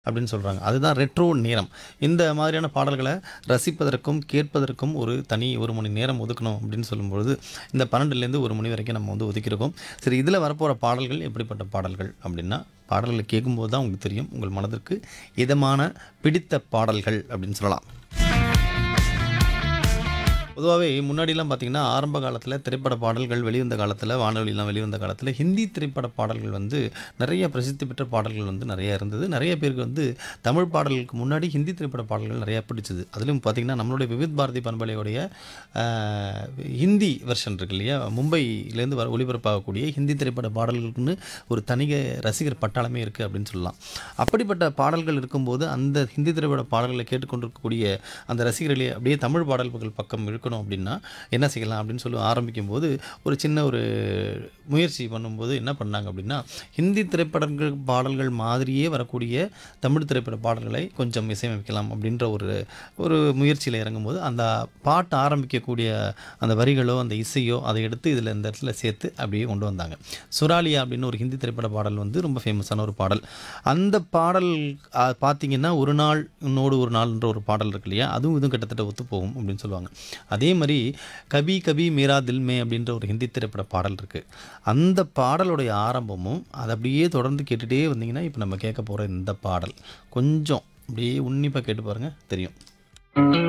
அப்படின்னு சொல்கிறாங்க அதுதான் ரெட்ரோ நேரம் இந்த மாதிரியான பாடல்களை ரசிப்பதற்கும் கேட்பதற்கும் ஒரு தனி ஒரு மணி நேரம் ஒதுக்கணும் அப்படின்னு சொல்லும்பொழுது இந்த பன்னெண்டுலேருந்து ஒரு மணி வரைக்கும் நம்ம வந்து ஒதுக்கியிருக்கோம் சரி இதில் வரப்போகிற பாடல்கள் எப்படிப்பட்ட பாடல்கள் அப்படின்னா பாடல்களை கேட்கும்போது தான் உங்களுக்கு தெரியும் உங்கள் மனதிற்கு இதமான பிடித்த பாடல்கள் அப்படின்னு சொல்லலாம் பொதுவாகவே முன்னாடிலாம் பார்த்தீங்கன்னா ஆரம்ப காலத்தில் திரைப்பட பாடல்கள் வெளிவந்த காலத்தில் வானொலியெலாம் வெளிவந்த காலத்தில் ஹிந்தி திரைப்பட பாடல்கள் வந்து நிறைய பிரசித்தி பெற்ற பாடல்கள் வந்து நிறைய இருந்தது நிறைய பேருக்கு வந்து தமிழ் பாடல்களுக்கு முன்னாடி ஹிந்தி திரைப்பட பாடல்கள் நிறையா பிடிச்சது அதிலும் பார்த்திங்கன்னா நம்மளுடைய விவித் பாரதி பண்பலையுடைய ஆஹ், ஹிந்தி வெர்ஷன் இருக்கு இல்லையா மும்பையிலேருந்து வர ஒளிபரப்பாகக்கூடிய ஹிந்தி திரைப்பட பாடல்களுக்குன்னு ஒரு தனிக ரசிகர் பட்டாளமே இருக்குது அப்படின்னு சொல்லலாம் அப்படிப்பட்ட பாடல்கள் இருக்கும்போது அந்த ஹிந்தி திரைப்பட பாடல்களை கேட்டுக்கொண்டிருக்கக்கூடிய அந்த ரசிகர்களே அப்படியே தமிழ் பாடல்கள் பக்கம் இருக்கணும் அப்படின்னா என்ன செய்யலாம் அப்படின்னு சொல்லி ஆரம்பிக்கும் போது ஒரு சின்ன ஒரு முயற்சி பண்ணும்போது என்ன பண்ணாங்க அப்படின்னா ஹிந்தி திரைப்படங்கள் பாடல்கள் மாதிரியே வரக்கூடிய தமிழ் திரைப்பட பாடல்களை கொஞ்சம் இசையமைக்கலாம் அப்படின்ற ஒரு ஒரு முயற்சியில் இறங்கும்போது அந்த பாட்டு ஆரம்பிக்கக்கூடிய அந்த வரிகளோ அந்த இசையோ அதை எடுத்து இதில் இந்த இடத்துல சேர்த்து அப்படியே கொண்டு வந்தாங்க சுராலியா அப்படின்னு ஒரு ஹிந்தி திரைப்பட பாடல் வந்து ரொம்ப ஃபேமஸான ஒரு பாடல் அந்த பாடல் ஆ, பார்த்தீங்கன்னா ஒரு நாள் உன்னோடு ஒரு நாள்ன்ற ஒரு பாடல் இருக்கு இல்லையா அதுவும் இதுவும் கிட்டத்தட்ட ஒத்து போகும் அப்படின்னு சொல்லுவாங்க அதே மாதிரி கபி கபி மேரா தில் மே அப்படின்ற ஒரு ஹிந்தி திரைப்பட பாடல் இருக்குது அந்த பாடலுடைய ஆரம்பமும் அதை அப்படியே தொடர்ந்து கேட்டுகிட்டே வந்தீங்கன்னா இப்போ நம்ம கேட்க போகிற இந்த பாடல் கொஞ்சம் அப்படியே உன்னிப்பாக கேட்டு பாருங்கள் தெரியும்